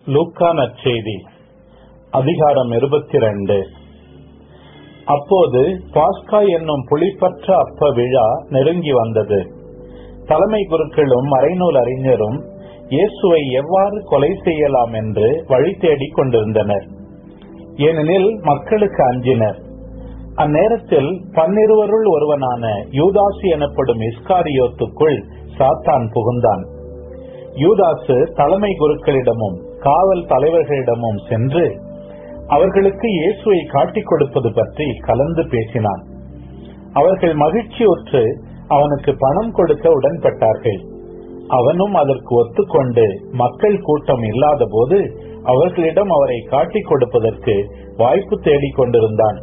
லூக்கா நற்செய்தி அதிகாரம் இருபத்தி ரெண்டு அப்போது பாஸ்கா என்னும் புளிப்பற்ற அப்ப விழா நெருங்கி வந்தது தலைமை குருக்களும் மறைநூல் அறிஞரும் இயேசுவை எவ்வாறு கொலை செய்யலாம் என்று வழி தேடிக் கொண்டிருந்தனர் ஏனெனில் மக்களுக்கு அஞ்சினர் அந்நேரத்தில் பன்னிருவருள் ஒருவனான யூதாசு எனப்படும் இஸ்காரியோத்துக்குள் சாத்தான் புகுந்தான் யூதாசு தலைமை குருக்களிடமும் காவல் தலைவர்களிடமும் சென்று அவர்களுக்கு இயேசுவை காட்டிக் கொடுப்பது பற்றி கலந்து பேசினான் அவர்கள் மகிழ்ச்சியுற்று அவனுக்கு பணம் கொடுக்க உடன்பட்டார்கள் அவனும் அதற்கு ஒத்துக்கொண்டு மக்கள் கூட்டம் இல்லாத போது அவர்களிடம் அவரை காட்டிக் கொடுப்பதற்கு வாய்ப்பு தேடிக் கொண்டிருந்தான்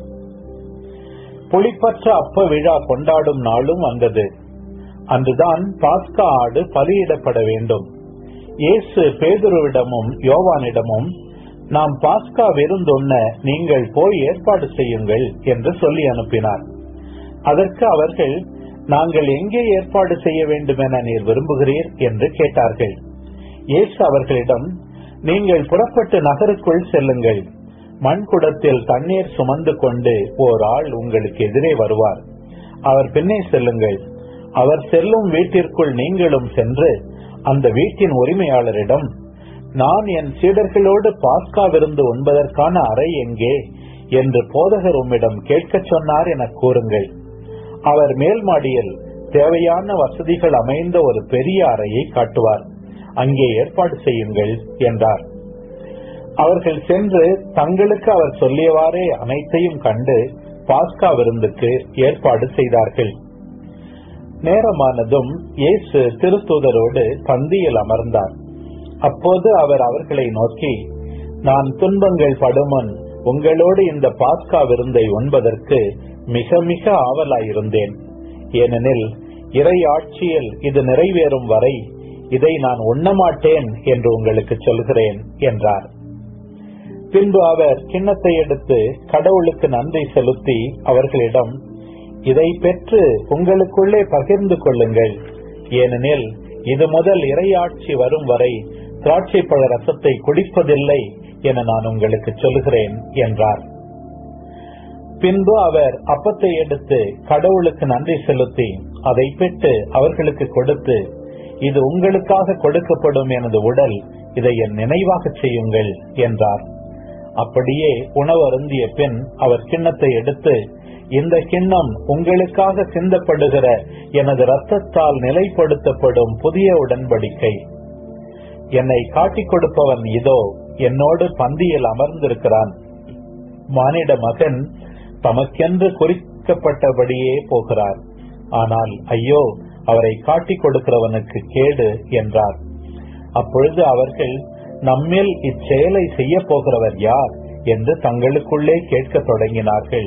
புளிப்பற்ற அப்ப விழா கொண்டாடும் நாளும் வந்தது அன்றுதான் பாஸ்கா ஆடு பலியிடப்பட வேண்டும் இயேசு பேதுருவிடமும் யோவானிடமும் நாம் பாஸ்கா விருந்துண்ண நீங்கள் போய் ஏற்பாடு செய்யுங்கள் என்று சொல்லி அனுப்பினார் அதற்கு அவர்கள் நாங்கள் எங்கே ஏற்பாடு செய்ய வேண்டும் என நீர் விரும்புகிறீர் என்று கேட்டார்கள் இயேசு அவர்களிடம் நீங்கள் புறப்பட்டு நகருக்குள் செல்லுங்கள் மண்குடத்தில் தண்ணீர் சுமந்து கொண்டு ஓர் ஆள் உங்களுக்கு எதிரே வருவார் அவர் பின்னே செல்லுங்கள் அவர் செல்லும் வீட்டிற்குள் நீங்களும் சென்று அந்த வீட்டின் உரிமையாளரிடம் நான் என் சீடர்களோடு பாஸ்கா விருந்து உண்பதற்கான அறை எங்கே என்று போதகர் உம்மிடம் கேட்கச் சொன்னார் என கூறுங்கள் அவர் மேல் மாடியில் தேவையான வசதிகள் அமைந்த ஒரு பெரிய அறையை காட்டுவார் அங்கே ஏற்பாடு செய்யுங்கள் என்றார் அவர்கள் சென்று தங்களுக்கு அவர் சொல்லியவாறே அனைத்தையும் கண்டு பாஸ்கா விருந்துக்கு ஏற்பாடு செய்தார்கள் நேரமானதும் இயேசு திருத்தூதரோடு பந்தியில் அமர்ந்தார் அப்போது அவர் அவர்களை நோக்கி நான் துன்பங்கள் படுமன் உங்களோடு இந்த பாஸ்கா விருந்தை உண்பதற்கு மிக மிக ஆவலாயிருந்தேன் ஏனெனில் இறை ஆட்சியில் இது நிறைவேறும் வரை இதை நான் உண்ணமாட்டேன் என்று உங்களுக்கு சொல்கிறேன் என்றார் பின்பு அவர் கிண்ணத்தை எடுத்து கடவுளுக்கு நன்றி செலுத்தி அவர்களிடம் இதை பெற்று உங்களுக்குள்ளே பகிர்ந்து கொள்ளுங்கள் ஏனெனில் இது முதல் இறையாட்சி வரும் வரை திராட்சை பழ ரசத்தை குடிப்பதில்லை என நான் உங்களுக்கு சொல்கிறேன் என்றார் பின்பு அவர் அப்பத்தை எடுத்து கடவுளுக்கு நன்றி செலுத்தி அதை பெற்று அவர்களுக்கு கொடுத்து இது உங்களுக்காக கொடுக்கப்படும் எனது உடல் இதை என் நினைவாக செய்யுங்கள் என்றார் அப்படியே உணவு அருந்திய பின் அவர் கிண்ணத்தை எடுத்து இந்த கிண்ணம் உங்களுக்காக சிந்தப்படுகிற எனது ரத்தத்தால் நிலைப்படுத்தப்படும் புதிய உடன்படிக்கை என்னை காட்டிக் கொடுப்பவன் இதோ என்னோடு பந்தியில் அமர்ந்திருக்கிறான் மானிட மகன் தமக்கென்று குறிக்கப்பட்டபடியே போகிறார் ஆனால் ஐயோ அவரை காட்டிக் கொடுக்கிறவனுக்கு கேடு என்றார் அப்பொழுது அவர்கள் நம்மில் இச்செயலை செய்ய போகிறவர் யார் என்று தங்களுக்குள்ளே கேட்க தொடங்கினார்கள்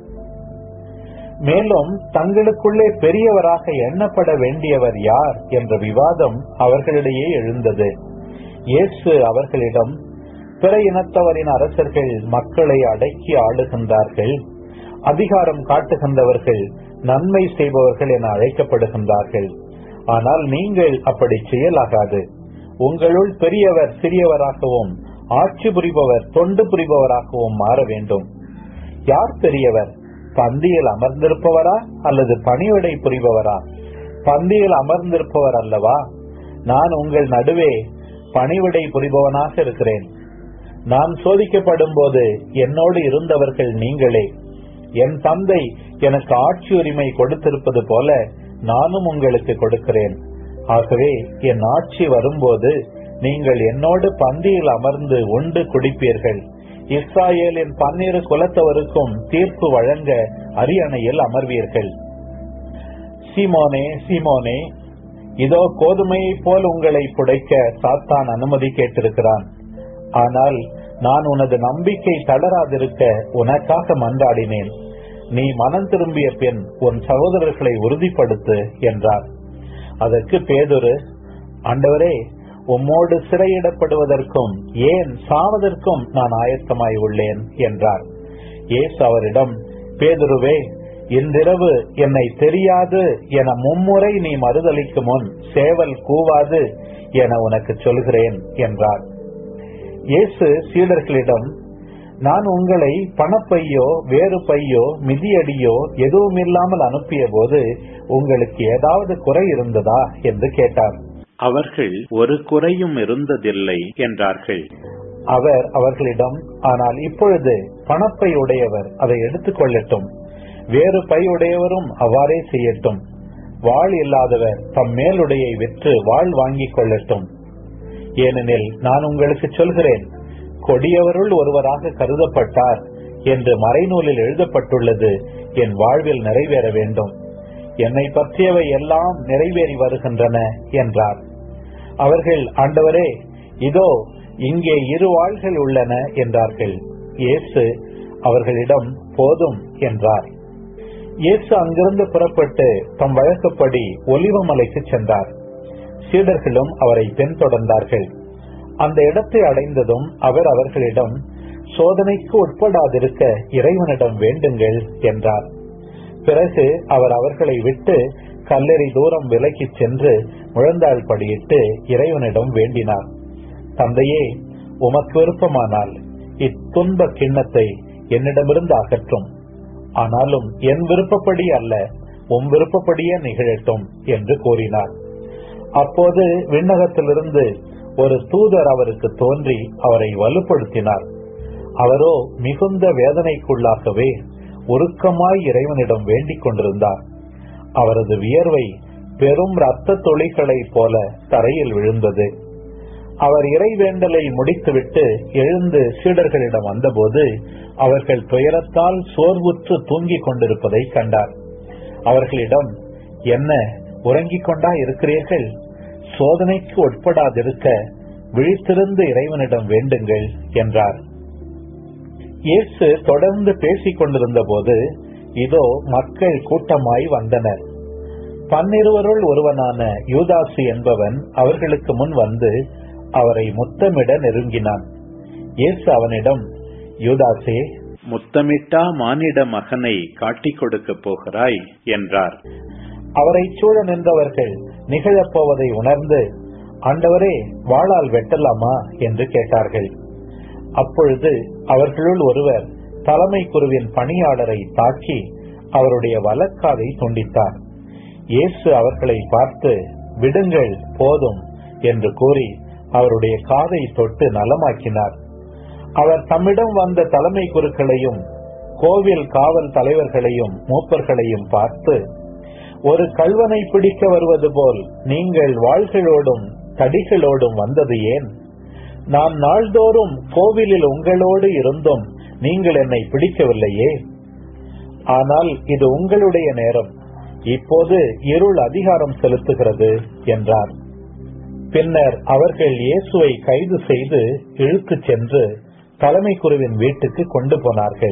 மேலும் தங்களுக்குள்ளே பெரியவராக எண்ணப்பட வேண்டியவர் யார் என்ற விவாதம் அவர்களிடையே எழுந்தது இயேசு அவர்களிடம் பிற இனத்தவரின் அரசர்கள் மக்களை அடக்கி ஆளுகின்றார்கள் அதிகாரம் காட்டுகின்றவர்கள் நன்மை செய்பவர்கள் என அழைக்கப்படுகின்றார்கள் ஆனால் நீங்கள் அப்படி செய்யலாகாது உங்களுள் பெரியவர் சிறியவராகவும் ஆட்சி புரிபவர் தொண்டு புரிபவராகவும் மாற வேண்டும் யார் பெரியவர் பந்தியில் அமர்ந்திருப்பவரா அல்லது பணிவிடை புரிபவரா பந்தியில் அமர்ந்திருப்பவர் அல்லவா நான் உங்கள் நடுவே பணிவிடை புரிபவனாக இருக்கிறேன் நான் சோதிக்கப்படும் போது என்னோடு இருந்தவர்கள் நீங்களே என் தந்தை எனக்கு ஆட்சி உரிமை கொடுத்திருப்பது போல நானும் உங்களுக்கு கொடுக்கிறேன் ஆகவே என் ஆட்சி வரும்போது நீங்கள் என்னோடு பந்தியில் அமர்ந்து உண்டு குடிப்பீர்கள் இஸ்ராயேலின் பன்னிரு குலத்தவருக்கும் தீர்ப்பு வழங்க அரியணையில் அமர்வீர்கள் சீமோனே சீமோனே இதோ கோதுமையை போல் உங்களை புடைக்க சாத்தான் அனுமதி கேட்டிருக்கிறான் ஆனால் நான் உனது நம்பிக்கை தளராதிருக்க உனக்காக மன்றாடினேன் நீ மனம் திரும்பிய பின் உன் சகோதரர்களை உறுதிப்படுத்து என்றார் அதற்கு பேதுரு ஆண்டவரே உம்மோடு சிறையிடப்படுவதற்கும் ஏன் சாவதற்கும் நான் ஆயத்தமாய் உள்ளேன் என்றார் ஏசு அவரிடம் பேதுருவே இன்றிரவு என்னை தெரியாது என மும்முறை நீ மறுதளிக்கும் முன் சேவல் கூவாது என உனக்கு சொல்கிறேன் என்றார் இயேசு சீடர்களிடம் நான் உங்களை பணப்பையோ வேறு பையோ மிதியடியோ எதுவும் இல்லாமல் அனுப்பிய போது உங்களுக்கு ஏதாவது குறை இருந்ததா என்று கேட்டார் அவர்கள் ஒரு குறையும் இருந்ததில்லை என்றார்கள் அவர் அவர்களிடம் ஆனால் இப்பொழுது பணப்பை உடையவர் அதை எடுத்துக் கொள்ளட்டும் வேறு பை உடையவரும் அவ்வாறே செய்யட்டும் வாழ் இல்லாதவர் தம் மேலுடையை விற்று வாழ் வாங்கிக் கொள்ளட்டும் ஏனெனில் நான் உங்களுக்கு சொல்கிறேன் கொடியவருள் ஒருவராக கருதப்பட்டார் என்று மறைநூலில் எழுதப்பட்டுள்ளது என் வாழ்வில் நிறைவேற வேண்டும் என்னை பற்றியவை எல்லாம் நிறைவேறி வருகின்றன என்றார் அவர்கள் ஆண்டவரே இதோ இங்கே இரு வாள்கள் உள்ளன என்றார்கள் இயேசு அவர்களிடம் போதும் என்றார் இயேசு அங்கிருந்து புறப்பட்டு தம் வழக்கப்படி ஒலிவமலைக்கு சென்றார் சீடர்களும் அவரை பின்தொடர்ந்தார்கள் அந்த இடத்தை அடைந்ததும் அவர் அவர்களிடம் சோதனைக்கு உட்படாதிருக்க இறைவனிடம் வேண்டுங்கள் என்றார் பிறகு அவர் அவர்களை விட்டு கல்லெறி தூரம் விலகிச் சென்று முழந்தாள் படியிட்டு இறைவனிடம் வேண்டினார் தந்தையே உமக்கு விருப்பமானால் இத்துன்ப கிண்ணத்தை என்னிடமிருந்து அகற்றும் ஆனாலும் என் விருப்பப்படி அல்ல உம் விருப்பப்படியே நிகழட்டும் என்று கூறினார் அப்போது விண்ணகத்திலிருந்து ஒரு தூதர் அவருக்கு தோன்றி அவரை வலுப்படுத்தினார் அவரோ மிகுந்த வேதனைக்குள்ளாகவே உருக்கமாய் இறைவனிடம் வேண்டிக் கொண்டிருந்தார் அவரது வியர்வை பெரும் இரத்த துளிகளைப் போல தரையில் விழுந்தது அவர் இறைவேண்டலை முடித்துவிட்டு எழுந்து சீடர்களிடம் வந்தபோது அவர்கள் துயரத்தால் சோர்வுற்று தூங்கிக் கொண்டிருப்பதை கண்டார் அவர்களிடம் என்ன உறங்கிக் கொண்டா இருக்கிறீர்கள் சோதனைக்கு உட்படாதிருக்க விழித்திருந்து இறைவனிடம் வேண்டுங்கள் என்றார் இயேசு தொடர்ந்து பேசிக் கொண்டிருந்த போது இதோ மக்கள் கூட்டமாய் வந்தனர் பன்னிருவருள் ஒருவனான யூதாசு என்பவன் அவர்களுக்கு முன் வந்து அவரை முத்தமிட நெருங்கினான் இயேசு அவனிடம் யூதாசே முத்தமிட்டா மானிட மகனை காட்டிக் கொடுக்கப் போகிறாய் என்றார் அவரை சூழ நின்றவர்கள் நிகழப்போவதை உணர்ந்து ஆண்டவரே வாளால் வெட்டலாமா என்று கேட்டார்கள் அப்பொழுது அவர்களுள் ஒருவர் தலைமை குருவின் பணியாளரை தாக்கி அவருடைய வலக்காதை துண்டித்தார் இயேசு அவர்களை பார்த்து விடுங்கள் போதும் என்று கூறி அவருடைய காதை தொட்டு நலமாக்கினார் அவர் தம்மிடம் வந்த தலைமை குருக்களையும் கோவில் காவல் தலைவர்களையும் மூப்பர்களையும் பார்த்து ஒரு கல்வனை பிடிக்க வருவது போல் நீங்கள் வாள்களோடும் தடிகளோடும் வந்தது ஏன் நான் நாள்தோறும் கோவிலில் உங்களோடு இருந்தும் நீங்கள் என்னை பிடிக்கவில்லையே ஆனால் இது உங்களுடைய நேரம் இப்போது இருள் அதிகாரம் செலுத்துகிறது என்றார் பின்னர் அவர்கள் இயேசுவை கைது செய்து இழுத்துச் சென்று தலைமை குருவின் வீட்டுக்கு கொண்டு போனார்கள்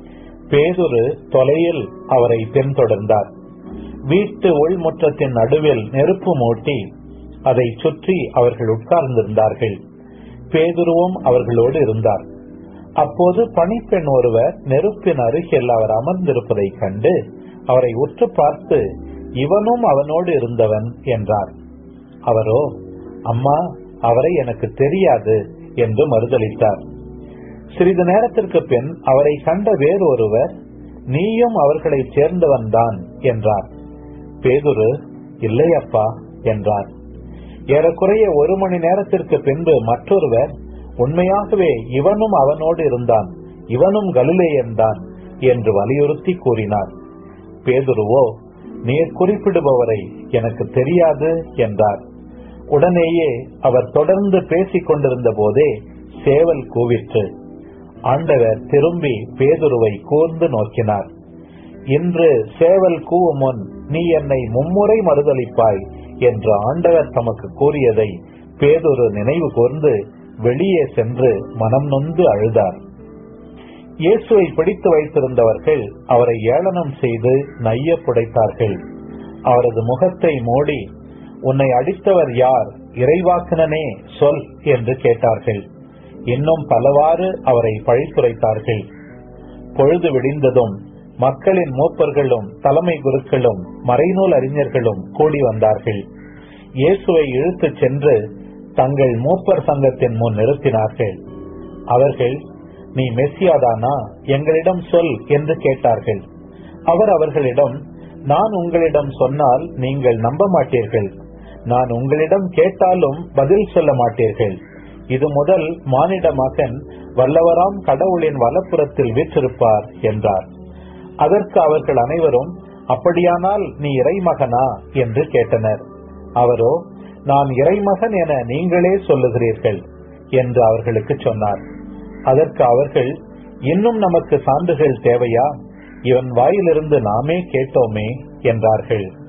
பேதுரு தொலையில் அவரை பின்தொடர்ந்தார் வீட்டு உள்முற்றத்தின் நடுவில் நெருப்பு மூட்டி அதை சுற்றி அவர்கள் உட்கார்ந்திருந்தார்கள் பேதுருவும் அவர்களோடு இருந்தார் அப்போது பணிப்பெண் ஒருவர் நெருப்பின் அருகில் அவர் அமர்ந்திருப்பதை கண்டு அவரை உற்று பார்த்து இவனும் அவனோடு இருந்தவன் என்றார் அவரோ அம்மா அவரை எனக்கு தெரியாது என்று மறுதளித்தார் சிறிது நேரத்திற்கு பின் அவரை கண்ட வேறொருவர் நீயும் அவர்களைச் சேர்ந்தவன்தான் என்றார் பேதுரு இல்லையப்பா என்றார் ஏறக்குறைய ஒரு மணி நேரத்திற்கு பின்பு மற்றொருவர் உண்மையாகவே இவனும் அவனோடு இருந்தான் இவனும் கலிலேயன்தான் என்று வலியுறுத்தி கூறினார் பேதுருவோ நீர் குறிப்பிடுபவரை எனக்கு தெரியாது என்றார் உடனேயே அவர் தொடர்ந்து பேசிக் கொண்டிருந்த போதே சேவல் கூவிற்று ஆண்டவர் திரும்பி பேதுருவை கூர்ந்து நோக்கினார் இன்று சேவல் கூவும் முன் நீ என்னை மும்முறை மறுதளிப்பாய் என்று ஆண்டவர் தமக்கு கூறியதை பேதுரு நினைவு கூர்ந்து வெளியே சென்று மனம் நொந்து அழுதார் இயேசுவை பிடித்து வைத்திருந்தவர்கள் அவரை ஏளனம் செய்து நைய புடைத்தார்கள் அவரது முகத்தை மூடி உன்னை அடித்தவர் யார் இறைவாக்குனனே சொல் என்று கேட்டார்கள் இன்னும் பலவாறு அவரை பழித்துரைத்தார்கள் பொழுது விடிந்ததும் மக்களின் மூப்பர்களும் தலைமை குருக்களும் மறைநூல் அறிஞர்களும் கூடி வந்தார்கள் இயேசுவை இழுத்துச் சென்று தங்கள் மூப்பர் சங்கத்தின் முன் நிறுத்தினார்கள் அவர்கள் நீ மெஸ்ஸியாதானா எங்களிடம் சொல் என்று கேட்டார்கள் அவர் அவர்களிடம் நான் உங்களிடம் சொன்னால் நீங்கள் நம்ப மாட்டீர்கள் நான் உங்களிடம் கேட்டாலும் பதில் சொல்ல மாட்டீர்கள் இது முதல் மானிட மகன் வல்லவராம் கடவுளின் வலப்புறத்தில் வீற்றிருப்பார் என்றார் அதற்கு அவர்கள் அனைவரும் அப்படியானால் நீ இறைமகனா என்று கேட்டனர் அவரோ நான் இறைமகன் என நீங்களே சொல்லுகிறீர்கள் என்று அவர்களுக்கு சொன்னார் அதற்கு அவர்கள் இன்னும் நமக்கு சான்றுகள் தேவையா இவன் வாயிலிருந்து நாமே கேட்டோமே என்றார்கள்